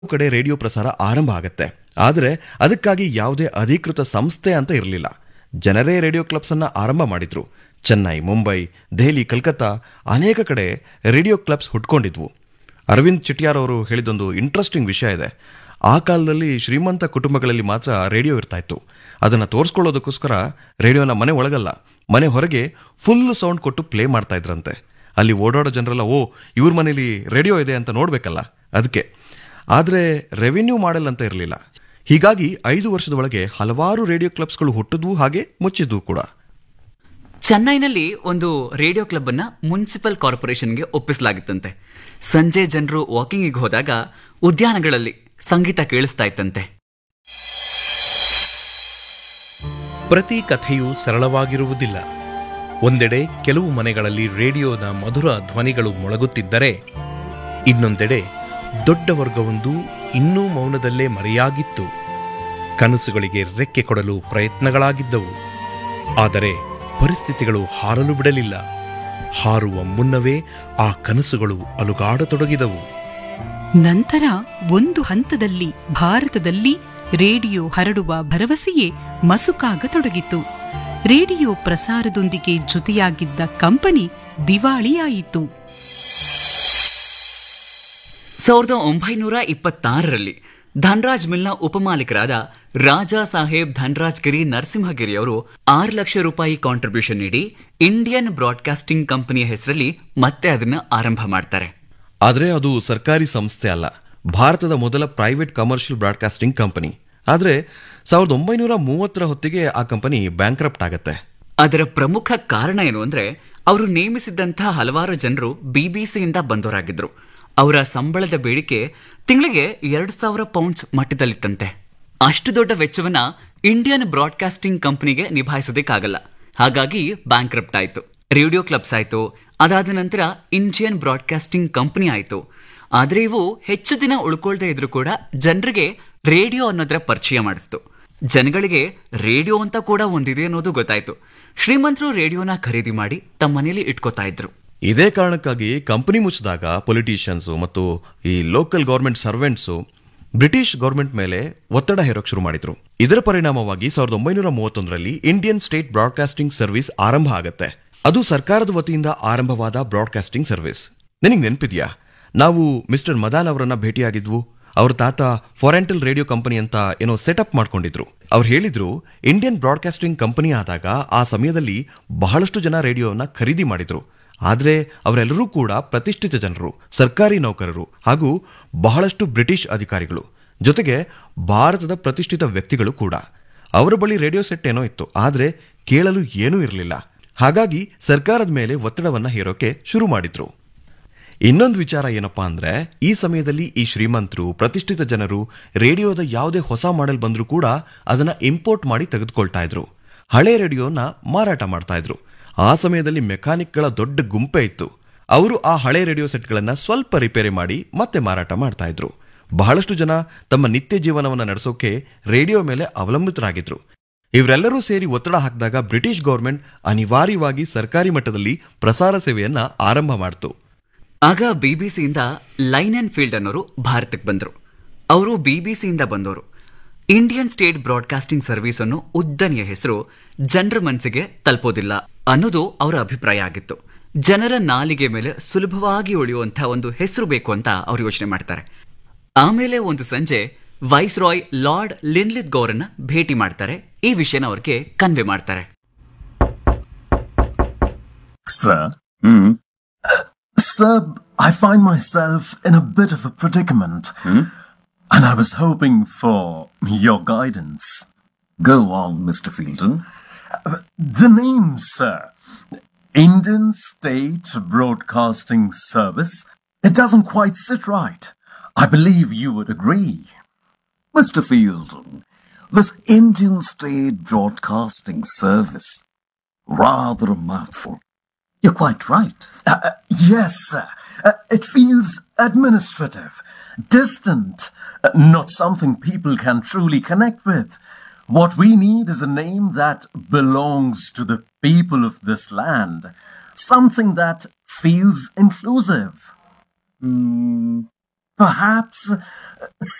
ಕಡೆ ರೇಡಿಯೋ ಪ್ರಸಾರ ಆರಂಭ ಆಗತ್ತೆ ಆದರೆ ಅದಕ್ಕಾಗಿ ಯಾವುದೇ ಅಧಿಕೃತ ಸಂಸ್ಥೆ ಅಂತ ಇರಲಿಲ್ಲ ಜನರೇ ರೇಡಿಯೋ ಕ್ಲಬ್ಸ್ ಅನ್ನ ಆರಂಭ ಮಾಡಿದ್ರು ಚೆನ್ನೈ ಮುಂಬೈ ದೆಹಲಿ ಕಲ್ಕತ್ತಾ ಅನೇಕ ಕಡೆ ರೇಡಿಯೋ ಕ್ಲಬ್ಸ್ ಹುಟ್ಕೊಂಡಿದ್ವು ಅರವಿಂದ್ ಚಿಟಿಯಾರ್ ಅವರು ಹೇಳಿದೊಂದು ಇಂಟ್ರೆಸ್ಟಿಂಗ್ ವಿಷಯ ಇದೆ ಆ ಕಾಲದಲ್ಲಿ ಶ್ರೀಮಂತ ಕುಟುಂಬಗಳಲ್ಲಿ ಮಾತ್ರ ರೇಡಿಯೋ ಇರ್ತಾ ಇತ್ತು ಅದನ್ನು ತೋರಿಸ್ಕೊಳ್ಳೋದಕ್ಕೋಸ್ಕರ ರೇಡಿಯೋನ ಮನೆ ಒಳಗಲ್ಲ ಮನೆ ಹೊರಗೆ ಫುಲ್ ಸೌಂಡ್ ಕೊಟ್ಟು ಪ್ಲೇ ಮಾಡ್ತಾ ಇದ್ರಂತೆ ಅಲ್ಲಿ ಓಡಾಡೋ ಜನರೆಲ್ಲ ಓ ಇವ್ರ ಮನೇಲಿ ರೇಡಿಯೋ ಇದೆ ಅಂತ ನೋಡ್ಬೇಕಲ್ಲ ಅದಕ್ಕೆ ಆದರೆ ರೆವಿನ್ಯೂ ಮಾಡೆಲ್ ಅಂತ ಇರಲಿಲ್ಲ ಹೀಗಾಗಿ ಐದು ವರ್ಷದ ಒಳಗೆ ಹಲವಾರು ರೇಡಿಯೋ ಕ್ಲಬ್ಸ್ಗಳು ಹುಟ್ಟಿದ್ವು ಹಾಗೆ ಮುಚ್ಚಿದ್ವು ಕೂಡ ಚೆನ್ನೈನಲ್ಲಿ ಒಂದು ರೇಡಿಯೋ ಕ್ಲಬ್ ಅನ್ನ ಮುನ್ಸಿಪಲ್ ಕಾರ್ಪೊರೇಷನ್ಗೆ ಒಪ್ಪಿಸಲಾಗಿತ್ತಂತೆ ಸಂಜೆ ಜನರು ವಾಕಿಂಗಿಗೆ ಹೋದಾಗ ಉದ್ಯಾನಗಳಲ್ಲಿ ಸಂಗೀತ ಕೇಳಿಸ್ತಾ ಇತ್ತಂತೆ ಪ್ರತಿ ಕಥೆಯೂ ಸರಳವಾಗಿರುವುದಿಲ್ಲ ಒಂದೆಡೆ ಕೆಲವು ಮನೆಗಳಲ್ಲಿ ರೇಡಿಯೋದ ಮಧುರ ಧ್ವನಿಗಳು ಮೊಳಗುತ್ತಿದ್ದರೆ ಇನ್ನೊಂದೆಡೆ ದೊಡ್ಡ ವರ್ಗವೊಂದು ಇನ್ನೂ ಮೌನದಲ್ಲೇ ಮರೆಯಾಗಿತ್ತು ಕನಸುಗಳಿಗೆ ರೆಕ್ಕೆ ಕೊಡಲು ಪ್ರಯತ್ನಗಳಾಗಿದ್ದವು ಆದರೆ ಪರಿಸ್ಥಿತಿಗಳು ಹಾರಲು ಬಿಡಲಿಲ್ಲ ಹಾರುವ ಮುನ್ನವೇ ಆ ಕನಸುಗಳು ಅಲುಗಾಡತೊಡಗಿದವು ನಂತರ ಒಂದು ಹಂತದಲ್ಲಿ ಭಾರತದಲ್ಲಿ ರೇಡಿಯೋ ಹರಡುವ ಭರವಸೆಯೇ ಮಸುಕಾಗತೊಡಗಿತು ರೇಡಿಯೋ ಪ್ರಸಾರದೊಂದಿಗೆ ಜೊತೆಯಾಗಿದ್ದ ಕಂಪನಿ ದಿವಾಳಿಯಾಯಿತು ಸಾವಿರದ ಒಂಬೈನೂರ ಇಪ್ಪತ್ತಾರರಲ್ಲಿ ಧನ್ರಾಜ್ ಮಿಲ್ನ ಉಪಮಾಲೀಕರಾದ ರಾಜಾ ಸಾಹೇಬ್ ಧನ್ರಾಜ್ ಗಿರಿ ನರಸಿಂಹಗಿರಿ ಅವರು ಆರು ಲಕ್ಷ ರೂಪಾಯಿ ಕಾಂಟ್ರಿಬ್ಯೂಷನ್ ನೀಡಿ ಇಂಡಿಯನ್ ಬ್ರಾಡ್ಕಾಸ್ಟಿಂಗ್ ಕಂಪನಿಯ ಹೆಸರಲ್ಲಿ ಮತ್ತೆ ಅದನ್ನ ಆರಂಭ ಮಾಡ್ತಾರೆ ಆದರೆ ಅದು ಸರ್ಕಾರಿ ಸಂಸ್ಥೆ ಅಲ್ಲ ಭಾರತದ ಮೊದಲ ಪ್ರೈವೇಟ್ ಕಮರ್ಷಿಯಲ್ ಬ್ರಾಡ್ಕಾಸ್ಟಿಂಗ್ ಕಂಪನಿ ಆದರೆ ಸಾವಿರದ ಒಂಬೈನೂರ ಮೂವತ್ತರ ಹೊತ್ತಿಗೆ ಆ ಕಂಪನಿ ಬ್ಯಾಂಕ್ರಪ್ಟ್ ಆಗತ್ತೆ ಅದರ ಪ್ರಮುಖ ಕಾರಣ ಏನು ಅಂದ್ರೆ ಅವರು ನೇಮಿಸಿದ್ದಂತಹ ಹಲವಾರು ಜನರು ಬಿಬಿಸಿಯಿಂದ ಬಂದವರಾಗಿದ್ರು ಅವರ ಸಂಬಳದ ಬೇಡಿಕೆ ತಿಂಗಳಿಗೆ ಎರಡು ಸಾವಿರ ಪೌಂಡ್ಸ್ ಮಟ್ಟದಲ್ಲಿತ್ತಂತೆ ಅಷ್ಟು ದೊಡ್ಡ ವೆಚ್ಚವನ್ನ ಇಂಡಿಯನ್ ಬ್ರಾಡ್ಕಾಸ್ಟಿಂಗ್ ಕಂಪನಿಗೆ ನಿಭಾಯಿಸೋದಕ್ಕಾಗಲ್ಲ ಹಾಗಾಗಿ ಬ್ಯಾಂಕ್ರಪ್ಟ್ ಆಯ್ತು ರೇಡಿಯೋ ಕ್ಲಬ್ಸ್ ಆಯ್ತು ಅದಾದ ನಂತರ ಇಂಡಿಯನ್ ಬ್ರಾಡ್ಕಾಸ್ಟಿಂಗ್ ಕಂಪನಿ ಆಯ್ತು ಆದ್ರೆ ಇವು ಹೆಚ್ಚು ದಿನ ಉಳ್ಕೊಳ್ದೇ ಇದ್ರು ಕೂಡ ಜನರಿಗೆ ರೇಡಿಯೋ ಅನ್ನೋದರ ಪರಿಚಯ ಮಾಡಿಸ್ತು ಜನಗಳಿಗೆ ರೇಡಿಯೋ ಅಂತ ಕೂಡ ಒಂದಿದೆ ಅನ್ನೋದು ಗೊತ್ತಾಯ್ತು ಶ್ರೀಮಂತರು ರೇಡಿಯೋನ ಖರೀದಿ ಮಾಡಿ ತಮ್ಮ ಮನೇಲಿ ಇಟ್ಕೋತಾ ಇದ್ರು ಇದೇ ಕಾರಣಕ್ಕಾಗಿ ಕಂಪನಿ ಮುಚ್ಚಿದಾಗ ಪೊಲಿಟಿಷಿಯನ್ಸ್ ಮತ್ತು ಈ local government servants British government ಮೇಲೆ ಒತ್ತಡ ಹೇರೋಕ್ ಶುರು ಮಾಡಿದ್ರು ಇದರ ಪರಿಣಾಮವಾಗಿ ಸಾವಿರದ ಒಂಬೈನೂರ ಮೂವತ್ತೊಂದರಲ್ಲಿ ಇಂಡಿಯನ್ ಸ್ಟೇಟ್ ಬ್ರಾಡ್ಕಾಸ್ಟಿಂಗ್ ಸರ್ವಿಸ್ ಆರಂಭ ಆಗತ್ತೆ ಅದು ಸರ್ಕಾರದ ವತಿಯಿಂದ ಆರಂಭವಾದ ಬ್ರಾಡ್ಕಾಸ್ಟಿಂಗ್ ಸರ್ವಿಸ್ ನಿನಗೆ ನೆನಪಿದ್ಯಾ ನಾವು ಮಿಸ್ಟರ್ ಮದಾನ್ ಅವರನ್ನ ಭೇಟಿಯಾಗಿದ್ವು ಅವ್ರ ತಾತ ಫಾರೆಂಟಲ್ ರೇಡಿಯೋ ಕಂಪನಿ ಅಂತ ಏನೋ ಸೆಟಪ್ ಮಾಡ್ಕೊಂಡಿದ್ರು ಅವ್ರು ಹೇಳಿದ್ರು ಇಂಡಿಯನ್ ಬ್ರಾಡ್ಕಾಸ್ಟಿಂಗ್ ಕಂಪನಿ ಆದಾಗ ಆ ಸಮಯದಲ್ಲಿ ಬಹಳಷ್ಟು ಜನ ರೇಡಿಯೋನ ಖರೀದಿ ಮಾಡಿದ್ರು ಆದರೆ ಅವರೆಲ್ಲರೂ ಕೂಡ ಪ್ರತಿಷ್ಠಿತ ಜನರು ಸರ್ಕಾರಿ ನೌಕರರು ಹಾಗೂ ಬಹಳಷ್ಟು ಬ್ರಿಟಿಷ್ ಅಧಿಕಾರಿಗಳು ಜೊತೆಗೆ ಭಾರತದ ಪ್ರತಿಷ್ಠಿತ ವ್ಯಕ್ತಿಗಳು ಕೂಡ ಅವರ ಬಳಿ ರೇಡಿಯೋ ಸೆಟ್ ಏನೋ ಇತ್ತು ಆದರೆ ಕೇಳಲು ಏನೂ ಇರಲಿಲ್ಲ ಹಾಗಾಗಿ ಸರ್ಕಾರದ ಮೇಲೆ ಒತ್ತಡವನ್ನ ಹೇರೋಕೆ ಶುರು ಮಾಡಿದ್ರು ಇನ್ನೊಂದು ವಿಚಾರ ಏನಪ್ಪಾ ಅಂದ್ರೆ ಈ ಸಮಯದಲ್ಲಿ ಈ ಶ್ರೀಮಂತರು ಪ್ರತಿಷ್ಠಿತ ಜನರು ರೇಡಿಯೋದ ಯಾವುದೇ ಹೊಸ ಮಾಡೆಲ್ ಬಂದರೂ ಕೂಡ ಅದನ್ನ ಇಂಪೋರ್ಟ್ ಮಾಡಿ ತೆಗೆದುಕೊಳ್ತಾ ಇದ್ರು ಹಳೆ ರೇಡಿಯೋನ ಮಾರಾಟ ಮಾಡ್ತಾ ಇದ್ರು ಆ ಸಮಯದಲ್ಲಿ ಮೆಕ್ಯಾನಿಕ್ಗಳ ದೊಡ್ಡ ಗುಂಪೆ ಇತ್ತು ಅವರು ಆ ಹಳೆ ರೇಡಿಯೋ ಸೆಟ್ಗಳನ್ನ ಸ್ವಲ್ಪ ರಿಪೇರಿ ಮಾಡಿ ಮತ್ತೆ ಮಾರಾಟ ಮಾಡ್ತಾ ಇದ್ರು ಬಹಳಷ್ಟು ಜನ ತಮ್ಮ ನಿತ್ಯ ಜೀವನವನ್ನು ನಡೆಸೋಕೆ ರೇಡಿಯೋ ಮೇಲೆ ಅವಲಂಬಿತರಾಗಿದ್ರು ಇವರೆಲ್ಲರೂ ಸೇರಿ ಒತ್ತಡ ಹಾಕಿದಾಗ ಬ್ರಿಟಿಷ್ ಗೌರ್ಮೆಂಟ್ ಅನಿವಾರ್ಯವಾಗಿ ಸರ್ಕಾರಿ ಮಟ್ಟದಲ್ಲಿ ಪ್ರಸಾರ ಸೇವೆಯನ್ನ ಆರಂಭ ಮಾಡಿತು ಆಗ ಬಿಬಿಸಿಯಿಂದ ಲೈನ್ ಅಂಡ್ ಫೀಲ್ಡ್ ಅನ್ನೋರು ಭಾರತಕ್ಕೆ ಬಂದರು ಅವರು ಬಿಬಿಸಿಯಿಂದ ಬಂದವರು ಇಂಡಿಯನ್ ಸ್ಟೇಟ್ ಬ್ರಾಡ್ಕಾಸ್ಟಿಂಗ್ ಸರ್ವಿಸ್ ಅನ್ನೋ ಉದ್ದನೆಯ ಹೆಸರು ಜನರ ಮನಸ್ಸಿಗೆ ತಲುಪೋದಿಲ್ಲ ಅನ್ನೋದು ಅವರ ಅಭಿಪ್ರಾಯ ಆಗಿತ್ತು ಜನರ ನಾಲಿಗೆ ಮೇಲೆ ಸುಲಭವಾಗಿ ಉಳಿಯುವಂತಹ ಒಂದು ಹೆಸರು ಬೇಕು ಅಂತ ಅವ್ರು ಯೋಚನೆ ಮಾಡ್ತಾರೆ ಆಮೇಲೆ ಒಂದು ಸಂಜೆ ವೈಸ್ ರಾಯ್ ಲಾರ್ಡ್ ಲಿನ್ಲಿತ್ ಗೌರನ್ನ ಭೇಟಿ ಮಾಡ್ತಾರೆ ಈ ವಿಷಯನ ಅವ್ರಿಗೆ ಕನ್ವೆ ಮಾಡ್ತಾರೆ Sir? Hmm? Sir, I find myself in a bit of a predicament. And I was hoping for your guidance. Go on, Mr. Fielden. The name, sir. Indian State Broadcasting Service. It doesn't quite sit right. I believe you would agree. Mr. Fielden, this Indian State Broadcasting Service. Rather a mouthful. You're quite right. Uh, uh, yes, sir. Uh, it feels administrative, distant, uh, not something people can truly connect with. What we need is a name that belongs to the people of this land, something that feels inclusive. Hmm. perhaps uh,